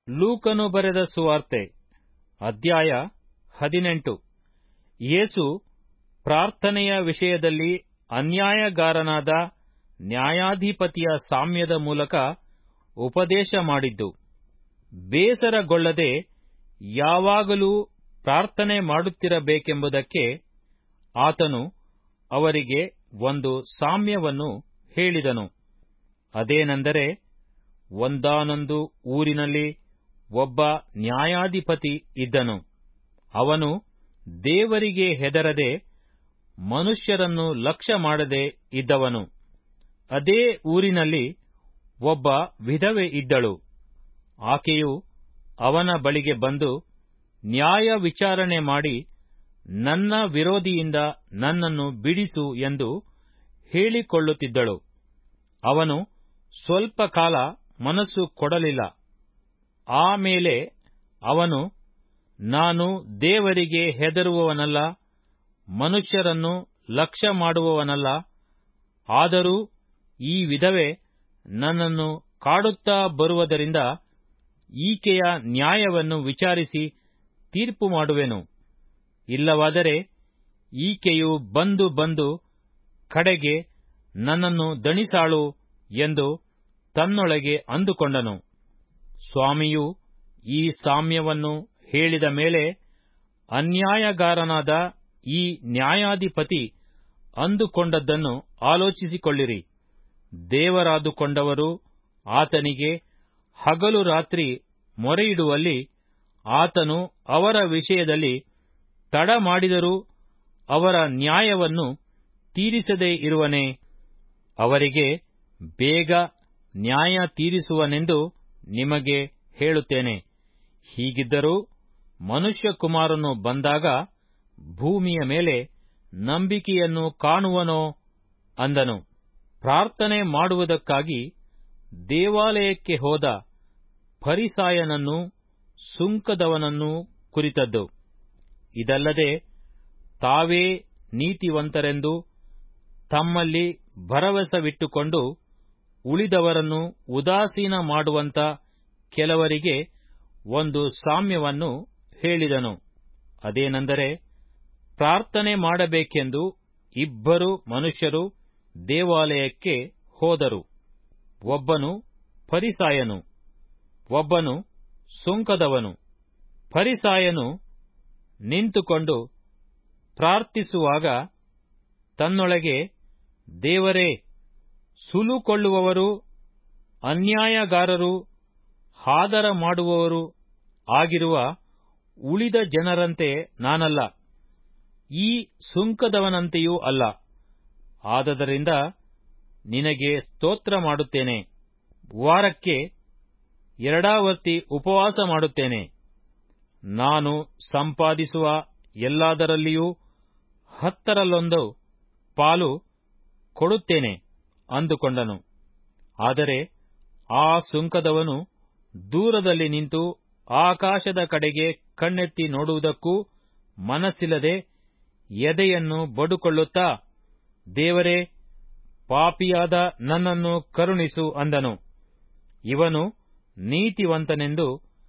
ಲೂಕನು ಬರೆದ ಸುವಾರ್ತೆ ಅಧ್ಯಾಯ ಹದಿನೆಂಟು ಯೇಸು ಪ್ರಾರ್ಥನೆಯ ವಿಷಯದಲ್ಲಿ ಅನ್ಯಾಯಗಾರನಾದ ನ್ಯಾಯಾಧಿಪತಿಯ ಸಾಮ್ಯದ ಮೂಲಕ ಉಪದೇಶ ಮಾಡಿದ್ದು ಬೇಸರಗೊಳ್ಳದೆ ಯಾವಾಗಲೂ ಪ್ರಾರ್ಥನೆ ಮಾಡುತ್ತಿರಬೇಕೆಂಬುದಕ್ಕೆ ಆತನು ಅವರಿಗೆ ಒಂದು ಸಾಮ್ಯವನ್ನು ಹೇಳಿದನು ಅದೇನೆಂದರೆ ಒಂದಾನೊಂದು ಊರಿನಲ್ಲಿ ಒಬ್ಬ ನ್ಯಾಯಾಧಿಪತಿ ಇದ್ದನು ಅವನು ದೇವರಿಗೆ ಹೆದರದೆ ಮನುಷ್ಯರನ್ನು ಲಕ್ಷ್ಯ ಮಾಡದೆ ಇದ್ದವನು ಅದೇ ಊರಿನಲ್ಲಿ ಒಬ್ಬ ವಿಧವೆ ಇದ್ದಳು ಆಕೆಯು ಅವನ ಬಳಿಗೆ ಬಂದು ನ್ಯಾಯ ವಿಚಾರಣೆ ಮಾಡಿ ನನ್ನ ವಿರೋಧಿಯಿಂದ ನನ್ನನ್ನು ಬಿಡಿಸು ಎಂದು ಹೇಳಿಕೊಳ್ಳುತ್ತಿದ್ದಳು ಅವನು ಸ್ವಲ್ಪ ಕಾಲ ಮನಸ್ಸು ಕೊಡಲಿಲ್ಲ ಆಮೇಲೆ ಅವನು ನಾನು ದೇವರಿಗೆ ಹೆದರುವವನಲ್ಲ ಮನುಷ್ಯರನ್ನು ಲಕ್ಷ್ಯ ಮಾಡುವವನಲ್ಲ ಆದರೂ ಈ ವಿಧವೆ ನನ್ನನ್ನು ಕಾಡುತ್ತಾ ಬರುವುದರಿಂದ ಈಕೆಯ ನ್ಯಾಯವನ್ನು ವಿಚಾರಿಸಿ ತೀರ್ಪು ಮಾಡುವೆನು ಇಲ್ಲವಾದರೆ ಈಕೆಯು ಬಂದು ಬಂದು ಕಡೆಗೆ ನನ್ನನ್ನು ದಣಿಸಾಳು ಎಂದು ತನ್ನೊಳಗೆ ಅಂದುಕೊಂಡನು ಸ್ವಾಮಿಯು ಈ ಸಾಮ್ಯವನ್ನು ಹೇಳಿದ ಮೇಲೆ ಅನ್ಯಾಯಗಾರನಾದ ಈ ನ್ಯಾಯಾಧಿಪತಿ ಅಂದುಕೊಂಡದ್ದನ್ನು ಆಲೋಚಿಸಿಕೊಳ್ಳಿರಿ ದೇವರಾದುಕೊಂಡವರು ಆತನಿಗೆ ಹಗಲು ರಾತ್ರಿ ಮೊರೆಯಿಡುವಲ್ಲಿ ಆತನು ಅವರ ವಿಷಯದಲ್ಲಿ ತಡ ಮಾಡಿದರೂ ಅವರ ನ್ಯಾಯವನ್ನು ತೀರಿಸದೇ ಇರುವನೇ ಅವರಿಗೆ ಬೇಗ ನ್ಯಾಯ ತೀರಿಸುವನೆಂದು ನಿಮಗೆ ಹೇಳುತ್ತೇನೆ ಹೀಗಿದ್ದರೂ ಮನುಷ್ಯಕುಮಾರನು ಬಂದಾಗ ಭೂಮಿಯ ಮೇಲೆ ನಂಬಿಕೆಯನ್ನು ಕಾಣುವನೋ ಅಂದನು ಪ್ರಾರ್ಥನೆ ಮಾಡುವುದಕ್ಕಾಗಿ ದೇವಾಲಯಕ್ಕೆ ಹೋದ ಫರಿಸಾಯನನ್ನು ಸುಂಕದವನನ್ನು ಕುರಿತದ್ದು ಇದಲ್ಲದೆ ತಾವೇ ನೀತಿವಂತರೆಂದು ತಮ್ಮಲ್ಲಿ ಭರವಸವಿಟ್ಟುಕೊಂಡು ಉಳಿದವರನ್ನು ಉದಾಸೀನ ಮಾಡುವಂತ ಕೆಲವರಿಗೆ ಒಂದು ಸಾಮ್ಯವನ್ನು ಹೇಳಿದನು ಅದೇನೆಂದರೆ ಪ್ರಾರ್ಥನೆ ಮಾಡಬೇಕೆಂದು ಇಬ್ಬರು ಮನುಷ್ಯರು ದೇವಾಲಯಕ್ಕೆ ಹೋದರು ಒಬ್ಬನು ಫರಿಸಾಯನು ಒಬ್ಬನು ಸುಂಕದವನು ಫರಿಸಾಯನು ನಿಂತುಕೊಂಡು ಪ್ರಾರ್ಥಿಸುವಾಗ ತನ್ನೊಳಗೆ ದೇವರೇ ಸುಲುಕೊಳ್ಳುವವರು ಅನ್ಯಾಯಗಾರರು ಹಾದರ ಮಾಡುವವರು ಆಗಿರುವ ಉಳಿದ ಜನರಂತೆ ನಾನಲ್ಲ ಈ ಸುಂಕದವನಂತೆಯೂ ಅಲ್ಲ ಆದದರಿಂದ ನಿನಗೆ ಸ್ತೋತ್ರ ಮಾಡುತ್ತೇನೆ ವಾರಕ್ಕೆ ಎರಡಾವರ್ತಿ ಉಪವಾಸ ಮಾಡುತ್ತೇನೆ ನಾನು ಸಂಪಾದಿಸುವ ಎಲ್ಲದರಲ್ಲಿಯೂ ಹತ್ತರಲ್ಲೊಂದು ಪಾಲು ಕೊಡುತ್ತೇನೆ ಅಂದುಕೊಂಡನು ಆದರೆ ಆ ಸುಂಕದವನು ದೂರದಲ್ಲಿ ನಿಂತು ಆಕಾಶದ ಕಡೆಗೆ ಕಣ್ಣೆತ್ತಿ ನೋಡುವುದಕ್ಕೂ ಮನಸ್ಸಿಲ್ಲದೆ ಎದೆಯನ್ನು ಬಡುಕೊಳ್ಳುತ್ತಾ ದೇವರೇ ಪಾಪಿಯಾದ ನನ್ನನ್ನು ಕರುಣಿಸು ಅಂದನು ಇವನು ನೀತಿವಂತನೆಂದು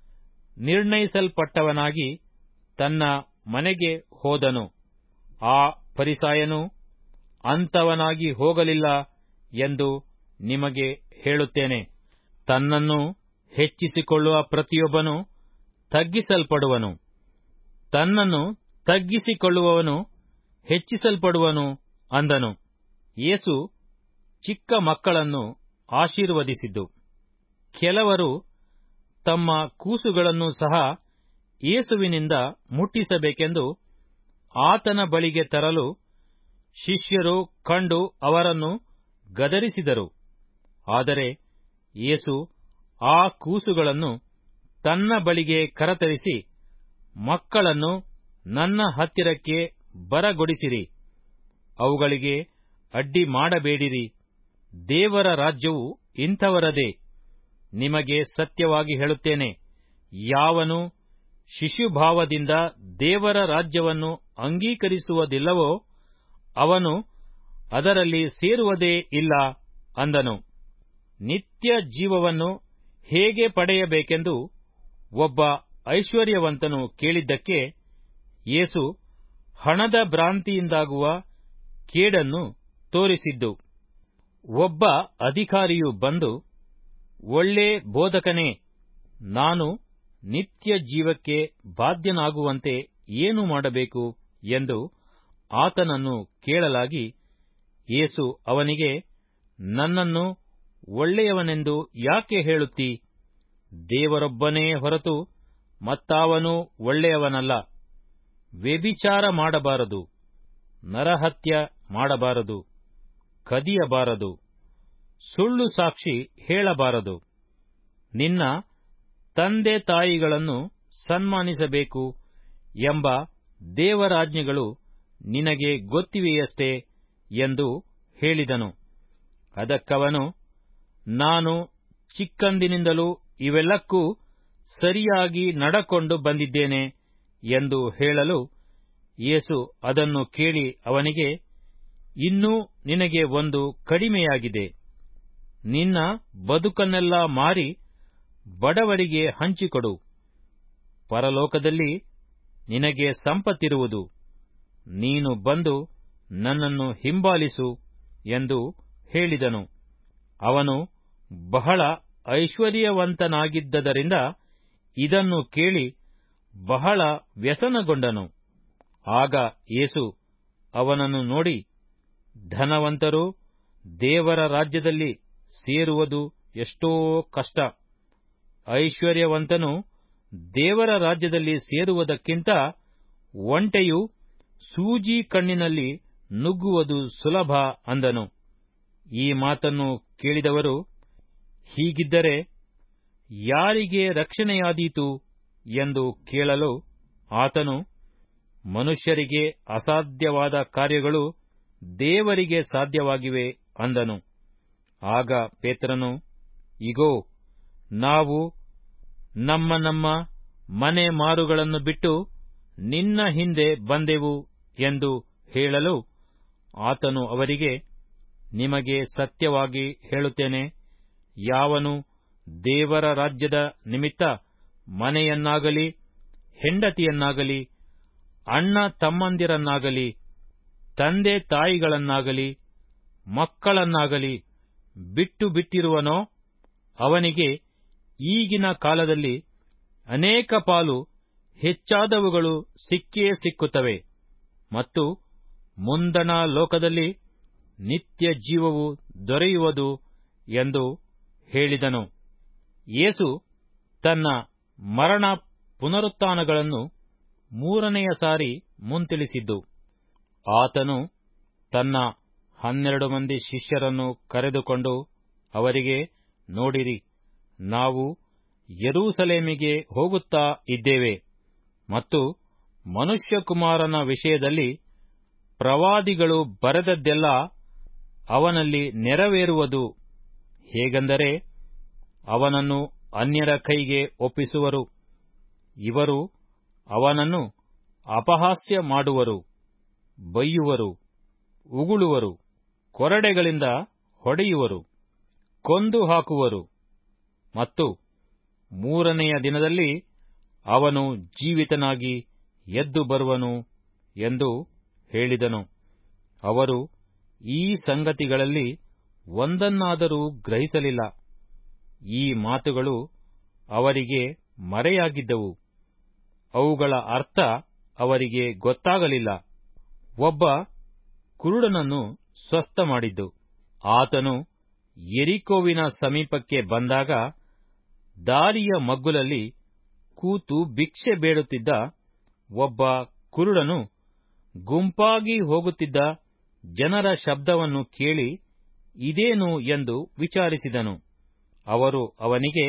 ನಿರ್ಣಯಿಸಲ್ಪಟ್ಟವನಾಗಿ ತನ್ನ ಮನೆಗೆ ಹೋದನು ಆ ಪರಿಸಾಯನು ಅಂಥವನಾಗಿ ಹೋಗಲಿಲ್ಲ ಎಂದು ನಿಮಗೆ ಹೇಳುತ್ತೇನೆ ತನ್ನನ್ನು ಹೆಚ್ಚಿಸಿಕೊಳ್ಳುವ ಪ್ರತಿಯೊಬ್ಬನು ತಗ್ಗಿಸಲ್ಪಡುವನು ತನ್ನನ್ನು ತಗ್ಗಿಸಿಕೊಳ್ಳುವವನು ಹೆಚ್ಚಿಸಲ್ಪಡುವನು ಅಂದನು ಯೇಸು ಚಿಕ್ಕ ಮಕ್ಕಳನ್ನು ಆಶೀರ್ವದಿಸಿದ್ದು ಕೆಲವರು ತಮ್ಮ ಕೂಸುಗಳನ್ನು ಸಹ ಯೇಸುವಿನಿಂದ ಮುಟ್ಟಿಸಬೇಕೆಂದು ಆತನ ಬಳಿಗೆ ತರಲು ಶಿಷ್ಯರು ಕಂಡು ಅವರನ್ನು ಗದರಿಸಿದರು ಆದರೆ ಯೇಸು ಆ ಕೂಸುಗಳನ್ನು ತನ್ನ ಬಳಿಗೆ ಕರತರಿಸಿ ಮಕ್ಕಳನ್ನು ನನ್ನ ಹತ್ತಿರಕ್ಕೆ ಬರಗೊಡಿಸಿರಿ ಅವುಗಳಿಗೆ ಅಡ್ಡಿ ಮಾಡಬೇಡಿರಿ ದೇವರ ರಾಜ್ಯವು ಇಂಥವರದೇ ನಿಮಗೆ ಸತ್ಯವಾಗಿ ಹೇಳುತ್ತೇನೆ ಯಾವನು ಶಿಶುಭಾವದಿಂದ ದೇವರ ರಾಜ್ಯವನ್ನು ಅಂಗೀಕರಿಸುವುದಿಲ್ಲವೋ ಅವನು ಅದರಲ್ಲಿ ಸೇರುವುದೇ ಇಲ್ಲ ಅಂದನು ನಿತ್ಯ ಜೀವವನ್ನು ಹೇಗೆ ಪಡೆಯಬೇಕೆಂದು ಒಬ್ಬ ಐಶ್ವರ್ಯವಂತನು ಕೇಳಿದ್ದಕ್ಕೆ ಯೇಸು ಹಣದ ಭ್ರಾಂತಿಯಿಂದಾಗುವ ಕೇಡನ್ನು ತೋರಿಸಿದ್ದು ಒಬ್ಬ ಅಧಿಕಾರಿಯು ಬಂದು ಒಳ್ಳೆ ಬೋಧಕನೇ ನಾನು ನಿತ್ಯ ಜೀವಕ್ಕೆ ಬಾಧ್ಯನಾಗುವಂತೆ ಏನು ಮಾಡಬೇಕು ಎಂದು ಆತನನ್ನು ಕೇಳಲಾಗಿ ಯೇಸು ಅವನಿಗೆ ನನ್ನನ್ನು ಒಳ್ಳೆಯವನೆಂದು ಯಾಕೆ ಹೇಳುತ್ತೀ ದೇವರೊಬ್ಬನೇ ಹೊರತು ಮತ್ತಾವನೂ ಒಳ್ಳೆಯವನಲ್ಲ ವ್ಯಭಿಚಾರ ಮಾಡಬಾರದು ನರಹತ್ಯ ಮಾಡಬಾರದು ಕದಿಯಬಾರದು ಸುಳ್ಳು ಸಾಕ್ಷಿ ಹೇಳಬಾರದು ನಿನ್ನ ತಂದೆ ತಾಯಿಗಳನ್ನು ಸನ್ಮಾನಿಸಬೇಕು ಎಂಬ ದೇವರಾಜ್ಞೆಗಳು ನಿನಗೆ ಗೊತ್ತಿವೆಯಷ್ಟೇ ಎಂದು ಹೇಳಿದನು ಅದಕ್ಕವನು ನಾನು ಚಿಕ್ಕಂದಿನಿಂದಲೂ ಇವೆಲ್ಲಕ್ಕೂ ಸರಿಯಾಗಿ ನಡಕೊಂಡು ಬಂದಿದ್ದೇನೆ ಎಂದು ಹೇಳಲು ಯೇಸು ಅದನ್ನು ಕೇಳಿ ಅವನಿಗೆ ಇನ್ನೂ ನಿನಗೆ ಒಂದು ಕಡಿಮೆಯಾಗಿದೆ ನಿನ್ನ ಬದುಕನ್ನೆಲ್ಲ ಮಾರಿ ಬಡವರಿಗೆ ಹಂಚಿಕೊಡು ಪರಲೋಕದಲ್ಲಿ ನಿನಗೆ ಸಂಪತ್ತಿರುವುದು ನೀನು ಬಂದು ನನ್ನನ್ನು ಹಿಂಬಾಲಿಸು ಎಂದು ಹೇಳಿದನು ಅವನು ಬಹಳ ಐಶ್ವರ್ಯವಂತನಾಗಿದ್ದರಿಂದ ಇದನ್ನು ಕೇಳಿ ಬಹಳ ವ್ಯಸನಗೊಂಡನು ಆಗ ಯೇಸು ಅವನನ್ನು ನೋಡಿ ಧನವಂತರು ದೇವರ ರಾಜ್ಯದಲ್ಲಿ ಸೇರುವುದು ಎಷ್ಟೋ ಕಷ್ಟ ಐಶ್ವರ್ಯವಂತನು ದೇವರ ರಾಜ್ಯದಲ್ಲಿ ಸೇರುವುದಕ್ಕಿಂತ ಒಂಟೆಯು ಸೂಜಿ ಕಣ್ಣಿನಲ್ಲಿ ನುಗ್ಗುವುದು ಸುಲಭ ಅಂದನು ಈ ಮಾತನ್ನು ಕೇಳಿದವರು ಹೀಗಿದ್ದರೆ ಯಾರಿಗೆ ರಕ್ಷಣೆಯಾದೀತು ಎಂದು ಕೇಳಲು ಆತನು ಮನುಷ್ಯರಿಗೆ ಅಸಾಧ್ಯವಾದ ಕಾರ್ಯಗಳು ದೇವರಿಗೆ ಸಾಧ್ಯವಾಗಿವೆ ಅಂದನು ಆಗ ಪೇತ್ರನು ಇಗೋ ನಾವು ನಮ್ಮ ನಮ್ಮ ಮನೆ ಮಾರುಗಳನ್ನು ಬಿಟ್ಟು ನಿನ್ನ ಹಿಂದೆ ಬಂದೆವು ಎಂದು ಹೇಳಲು ಆತನು ಅವರಿಗೆ ನಿಮಗೆ ಸತ್ಯವಾಗಿ ಹೇಳುತ್ತೇನೆ ಯಾವನು ದೇವರ ರಾಜ್ಯದ ನಿಮಿತ್ತ ಮನೆಯನ್ನಾಗಲಿ ಹೆಂಡತಿಯನ್ನಾಗಲಿ ಅಣ್ಣ ತಮ್ಮಂದಿರನ್ನಾಗಲಿ ತಂದೆ ತಾಯಿಗಳನ್ನಾಗಲಿ ಮಕ್ಕಳನ್ನಾಗಲಿ ಬಿಟ್ಟು ಬಿಟ್ಟಿರುವನೋ ಅವನಿಗೆ ಈಗಿನ ಕಾಲದಲ್ಲಿ ಅನೇಕ ಪಾಲು ಹೆಚ್ಚಾದವುಗಳು ಸಿಕ್ಕೇ ಸಿಕ್ಕುತ್ತವೆ ಮತ್ತು ಮುಂದಣ ಲೋಕದಲ್ಲಿ ನಿತ್ಯ ಜೀವವು ದೊರೆಯುವುದು ಎಂದು ಹೇಳಿದನು ಯೇಸು ತನ್ನ ಮರಣ ಪುನರುತ್ಥಾನಗಳನ್ನು ಮೂರನೆಯ ಸಾರಿ ಮುಂತಿಳಿಸಿದ್ದು ಆತನು ತನ್ನ ಹನ್ನೆರಡು ಮಂದಿ ಶಿಷ್ಯರನ್ನು ಕರೆದುಕೊಂಡು ಅವರಿಗೆ ನೋಡಿರಿ ನಾವು ಯರೂಸಲೇಮಿಗೆ ಹೋಗುತ್ತಾ ಇದ್ದೇವೆ ಮತ್ತು ಮನುಷ್ಯಕುಮಾರನ ವಿಷಯದಲ್ಲಿ ಪ್ರವಾದಿಗಳು ಬರೆದದ್ದೆಲ್ಲ ಅವನಲ್ಲಿ ನೆರವೇರುವುದು ಹೇಗೆಂದರೆ ಅವನನ್ನು ಅನ್ಯರ ಕೈಗೆ ಒಪ್ಪಿಸುವರು ಇವರು ಅವನನ್ನು ಅಪಹಾಸ್ಯ ಮಾಡುವರು ಬೈಯುವರು ಉಗುಳುವರು ಕೊರಡೆಗಳಿಂದ ಹೊಡೆಯುವರು ಕೊಂದು ಹಾಕುವರು ಮತ್ತು ಮೂರನೆಯ ದಿನದಲ್ಲಿ ಅವನು ಜೀವಿತನಾಗಿ ಎದ್ದು ಬರುವನು ಎಂದು ಹೇಳಿದನು ಅವರು ಈ ಸಂಗತಿಗಳಲ್ಲಿ ಒಂದನ್ನಾದರೂ ಗ್ರಹಿಸಲಿಲ್ಲ ಈ ಮಾತುಗಳು ಅವರಿಗೆ ಮರೆಯಾಗಿದ್ದವು ಅವುಗಳ ಅರ್ಥ ಅವರಿಗೆ ಗೊತ್ತಾಗಲಿಲ್ಲ ಒಬ್ಬ ಕುರುಡನನ್ನು ಸ್ವಸ್ಥ ಮಾಡಿದ್ದು ಆತನು ಎರಿಕೋವಿನ ಸಮೀಪಕ್ಕೆ ಬಂದಾಗ ದಾರಿಯ ಮಗ್ಗುಲಲ್ಲಿ ಕೂತು ಭಿಕ್ಷೆ ಬೇಡುತ್ತಿದ್ದ ಒಬ್ಬ ಕುರುಡನು ಗುಂಪಾಗಿ ಹೋಗುತ್ತಿದ್ದ ಜನರ ಶಬ್ದವನ್ನು ಕೇಳಿ ಇದೇನು ಎಂದು ವಿಚಾರಿಸಿದನು ಅವರು ಅವನಿಗೆ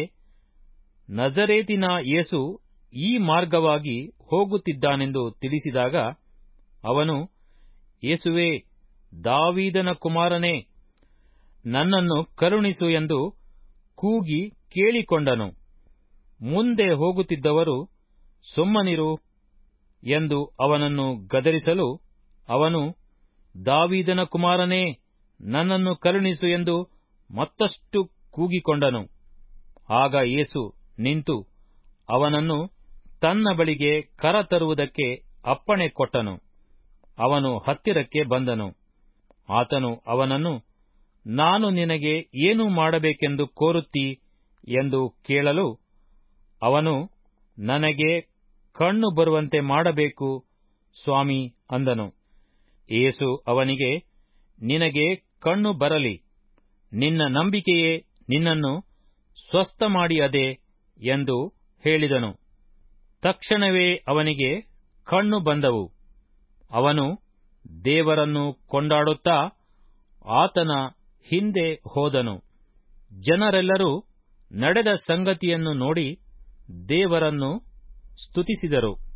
ನಜರೇತಿನ ಯೇಸು ಈ ಮಾರ್ಗವಾಗಿ ಹೋಗುತ್ತಿದ್ದಾನೆಂದು ತಿಳಿಸಿದಾಗ ಅವನು ಯೇಸುವೇ ದಾವೀದನ ಕುಮಾರನೇ ನನ್ನನ್ನು ಕರುಣಿಸು ಎಂದು ಕೂಗಿ ಕೇಳಿಕೊಂಡನು ಮುಂದೆ ಹೋಗುತ್ತಿದ್ದವರು ಸುಮ್ಮನಿರು ಎಂದು ಅವನನ್ನು ಗದರಿಸಲು ಅವನು ದಾವೀದನ ಕುಮಾರನೇ ನನ್ನನ್ನು ಕರುಣಿಸು ಎಂದು ಮತ್ತಷ್ಟು ಕೂಗಿಕೊಂಡನು ಆಗ ಯೇಸು ನಿಂತು ಅವನನ್ನು ತನ್ನ ಬಳಿಗೆ ಕರತರುವುದಕ್ಕೆ ಅಪ್ಪಣೆ ಕೊಟ್ಟನು ಅವನು ಹತ್ತಿರಕ್ಕೆ ಬಂದನು ಆತನು ಅವನನ್ನು ನಾನು ನಿನಗೆ ಏನು ಮಾಡಬೇಕೆಂದು ಕೋರುತ್ತೀ ಎಂದು ಕೇಳಲು ಅವನು ನನಗೆ ಕಣ್ಣು ಬರುವಂತೆ ಮಾಡಬೇಕು ಸ್ವಾಮಿ ಅಂದನು ಏಸು ಅವನಿಗೆ ನಿನಗೆ ಕಣ್ಣು ಬರಲಿ ನಿನ್ನ ನಂಬಿಕೆಯೇ ನಿನ್ನನ್ನು ಸ್ವಸ್ಥ ಮಾಡಿಯದೆ ಎಂದು ಹೇಳಿದನು ತಕ್ಷಣವೇ ಅವನಿಗೆ ಕಣ್ಣು ಬಂದವು ಅವನು ದೇವರನ್ನು ಕೊಂಡಾಡುತ್ತಾ ಆತನ ಹಿಂದೆ ಹೋದನು ಜನರೆಲ್ಲರೂ ನಡೆದ ಸಂಗತಿಯನ್ನು ನೋಡಿ ದೇವರನ್ನು ಸ್ತುತಿಸಿದರು